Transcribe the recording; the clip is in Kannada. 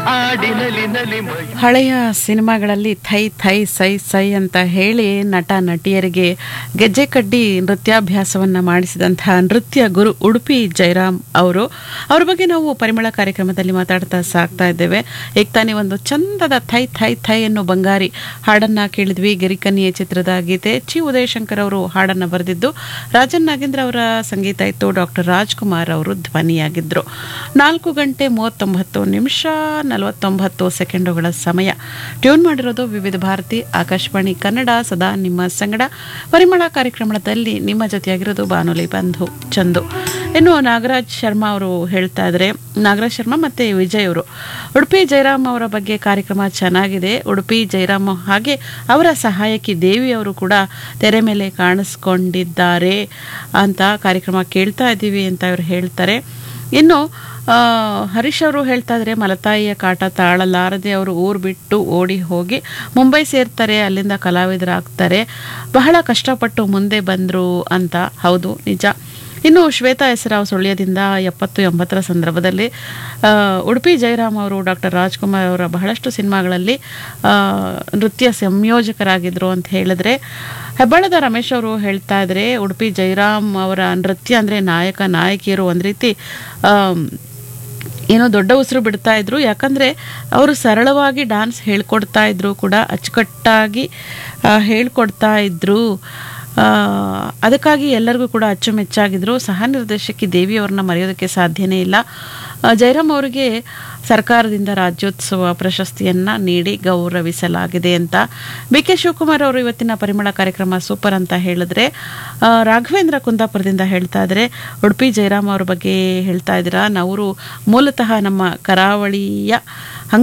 ಹಾಡಿನಲಿ ನಲಿ ಮೈ ಹಳೆಯ ಸಿನಿಮಾಗಳಲ್ಲಿ ಥೈ ಥೈ ಸೈ ಸೈ ಅಂತ ಹೇಳಿ ನಟ ನಟಿಯರಿಗೆ ಗೆಜ್ಜೆ ಕಡ್ಡಿ ನೃತ್ಯಾಭ್ಯಾಸವನ್ನು ಮಾಡಿಸಿದಂತಹ ನೃತ್ಯ ಗುರು ಉಡುಪಿ ಜಯರಾಮ್ ಅವರು ಅವ್ರ ಬಗ್ಗೆ ನಾವು ಪರಿಮಳ ಕಾರ್ಯಕ್ರಮದಲ್ಲಿ ಮಾತಾಡ್ತಾ ಸಾಕ್ತಾ ಇದ್ದೇವೆ ಈಗ ತಾನೇ ಒಂದು ಚಂದದ ಥೈ ಥೈ ಥೈ ಅನ್ನೋ ಬಂಗಾರಿ ಹಾಡನ್ನ ಕೇಳಿದ್ವಿ ಗಿರಿಕನ್ಯೆ ಚಿತ್ರದ ಗೀತೆ ಚಿ ಉದಯಶಂಕರ್ ಅವರು ಹಾಡನ್ನ ಬರೆದಿದ್ದು ರಾಜನ್ ನಾಗೇಂದ್ರ ಅವರ ಸಂಗೀತ ಇತ್ತು ಡಾಕ್ಟರ್ ರಾಜ್ಕುಮಾರ್ ಅವರು ಧ್ವನಿಯಾಗಿದ್ರು ನಾಲ್ಕು ಗಂಟೆ ಮೂವತ್ತೊಂಬತ್ತು ನಿಮಿಷ ನಲವತ್ತೊಂಬತ್ತು ಸೆಕೆಂಡುಗಳ ಸಮಯ ಟ್ಯೂನ್ ಮಾಡಿರೋದು ವಿವಿಧ ಭಾರತಿ ಆಕಾಶವಾಣಿ ಕನ್ನಡ ಸದಾ ನಿಮ್ಮ ಸಂಗಡ ಪರಿಮಳ ಕಾರ್ಯಕ್ರಮದಲ್ಲಿ ನಿಮ್ಮ ಜೊತೆಯಾಗಿರೋದು ಬಾನುಲಿ ಬಂಧು ಚಂದು ಇನ್ನು ನಾಗರಾಜ್ ಶರ್ಮಾ ಅವರು ಹೇಳ್ತಾ ಇದ್ದಾರೆ ನಾಗರಾಜ್ ಶರ್ಮಾ ಮತ್ತೆ ವಿಜಯ್ ಅವರು ಉಡುಪಿ ಜಯರಾಮ್ ಅವರ ಬಗ್ಗೆ ಕಾರ್ಯಕ್ರಮ ಚೆನ್ನಾಗಿದೆ ಉಡುಪಿ ಜಯರಾಮ್ ಹಾಗೆ ಅವರ ಸಹಾಯಕಿ ದೇವಿ ಅವರು ಕೂಡ ತೆರೆ ಮೇಲೆ ಕಾಣಿಸ್ಕೊಂಡಿದ್ದಾರೆ ಅಂತ ಕಾರ್ಯಕ್ರಮ ಕೇಳ್ತಾ ಇದ್ದೀವಿ ಅಂತ ಇವರು ಹೇಳ್ತಾರೆ ಇನ್ನು ಆ, ಹರೀಶ್ ಅವರು ಹೇಳ್ತಾ ಇದ್ರೆ ಮಲತಾಯಿಯ ಕಾಟ ತಾಳಲಾರದೆ ಅವರು ಊರು ಬಿಟ್ಟು ಓಡಿ ಹೋಗಿ ಮುಂಬೈ ಸೇರ್ತಾರೆ ಅಲ್ಲಿಂದ ಕಲಾವಿದರಾಗ್ತಾರೆ ಬಹಳ ಕಷ್ಟಪಟ್ಟು ಮುಂದೆ ಬಂದರು ಅಂತ ಹೌದು ನಿಜ ಇನ್ನು ಶ್ವೇತಾ ಹೆಸರಾವ್ ಸುಳ್ಯದಿಂದ ಎಪ್ಪತ್ತು ಎಂಬತ್ತರ ಸಂದರ್ಭದಲ್ಲಿ ಆ, ಉಡುಪಿ ಜಯರಾಮ್ ಅವರು ಡಾಕ್ಟರ್ ರಾಜ್ಕುಮಾರ್ ಅವರ ಬಹಳಷ್ಟು ಸಿನಿಮಾಗಳಲ್ಲಿ ಆ, ನೃತ್ಯ ಸಂಯೋಜಕರಾಗಿದ್ದರು ಅಂತ ಹೇಳಿದ್ರೆ ಹೆಬ್ಬಾಳದ ರಮೇಶ್ ಅವರು ಹೇಳ್ತಾ ಇದ್ರೆ ಉಡುಪಿ ಜಯರಾಮ್ ಅವರ ನೃತ್ಯ ಅಂದರೆ ನಾಯಕ ನಾಯಕಿಯರು ಒಂದು ರೀತಿ ಆಮ್, ಏನೋ ದೊಡ್ಡ ಉಸಿರು ಬಿಡ್ತಾ ಇದ್ರು ಯಾಕಂದರೆ ಅವರು ಸರಳವಾಗಿ ಡ್ಯಾನ್ಸ್ ಹೇಳ್ಕೊಡ್ತಾ ಇದ್ರು ಕೂಡ ಅಚ್ಚುಕಟ್ಟಾಗಿ ಆ, ಹೇಳ್ಕೊಡ್ತಾ ಇದ್ರು ಆ, ಅದಕ್ಕಾಗಿ ಎಲ್ಲರಿಗೂ ಕೂಡ ಅಚ್ಚುಮೆಚ್ಚಾಗಿದ್ರು ಸಹ ನಿರ್ದೇಶಕಿ ದೇವಿ ಅವ್ರನ್ನ ಮರೆಯೋದಕ್ಕೆ ಸಾಧ್ಯನೇ ಇಲ್ಲ ಆ, ಜಯರಾಮ್ ಅವರಿಗೆ ಸರ್ಕಾರದಿಂದ ರಾಜ್ಯೋತ್ಸವ ಪ್ರಶಸ್ತಿಯನ್ನ ನೀಡಿ ಗೌರವಿಸಲಾಗಿದೆ ಅಂತ ಬಿ ಕೆ ಶಿವಕುಮಾರ್ ಅವರು ಇವತ್ತಿನ ಪರಿಮಳ ಕಾರ್ಯಕ್ರಮ ಸೂಪರ್ ಅಂತ ಹೇಳಿದ್ರೆ ಆ, ರಾಘವೇಂದ್ರ ಕುಂದಾಪುರದಿಂದ ಹೇಳ್ತಾ ಇದ್ದಾರೆ ಉಡುಪಿ ಜಯರಾಮ್ ಅವ್ರ ಬಗ್ಗೆ ಹೇಳ್ತಾ ಇದ್ದೀರಾ ನಾವು ಮೂಲತಃ ನಮ್ಮ ಕರಾವಳಿಯ